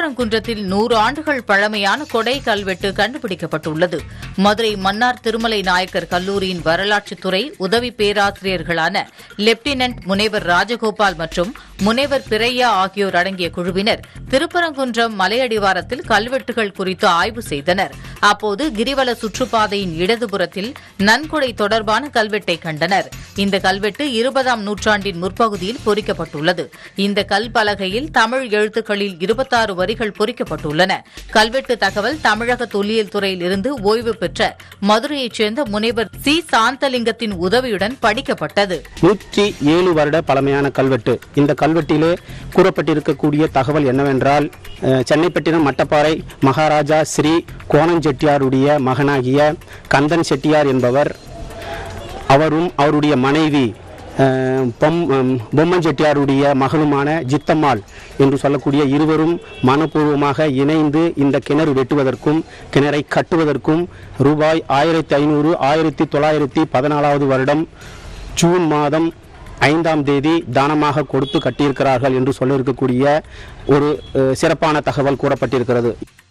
திருப்பரங்குன்றத்தில் நூறு ஆண்டுகள் பழமையான கொடை கல்வெட்டு கண்டுபிடிக்கப்பட்டுள்ளது மதுரை மன்னார் திருமலை நாயக்கர் கல்லூரியின் வரலாற்றுத்துறை உதவி பேராசிரியர்களான லெப்டினன்ட் முனைவர் ராஜகோபால் மற்றும் முனைவர் பிரையா ஆகியோர் அடங்கிய குழுவினர் திருப்பரங்குன்றம் மலையடிவாரத்தில் கல்வெட்டுகள் குறித்து ஆய்வு செய்தனர் அப்போது கிரிவல சுற்றுப்பாதையின் இடதுபுறத்தில் நன்கொடை தொடர்பான கல்வெட்டை கண்டனர் இந்த கல்வெட்டு இருபதாம் நூற்றாண்டின் முற்பகுதியில் பொறிக்கப்பட்டுள்ளது இந்த கல் பலகையில் தமிழ் எழுத்துக்களில் இருபத்தாறு வரிகள் பொறிக்கப்பட்டுள்ளன கல்வெட்டு தகவல் தமிழக தொல்லியல் துறையில் இருந்து ஓய்வு பெற்ற மதுரையைச் சேர்ந்த முனைவர் சி சாந்தலிங்கத்தின் உதவியுடன் படிக்கப்பட்டது நூற்றி ஏழு வருட பழமையான கல்வெட்டு இந்த கல்வெட்டிலே கூறப்பட்டிருக்கக்கூடிய தகவல் என்னவென்றால் அஹ், சென்னைப்பட்டினம் மட்டப்பாறை மகாராஜா ஸ்ரீ கோணம் செட்டியாருடைய மகனாகிய கந்தன் செட்டியார் என்பவர் அவரும் அவருடைய மனைவி அஹ், பொம் அம், பொம்மன் செட்டியாருடைய மகளுமான ஜித்தம்மாள் என்று சொல்லக்கூடிய இருவரும் மனப்பூர்வமாக இணைந்து இந்த கிணறு வெட்டுவதற்கும் கிணறை கட்டுவதற்கும் ரூபாய் ஆயிரத்தி ஐநூறு ஆயிரத்தி தொள்ளாயிரத்தி பதினாலாவது வருடம் ஜூன் மாதம் ஐந்தாம் தேதி தானமாக கொடுத்து கட்டியிருக்கிறார்கள் என்று சொல்ல இருக்கக்கூடிய ஒரு அஹ், சிறப்பான தகவல் கூறப்பட்டிருக்கிறது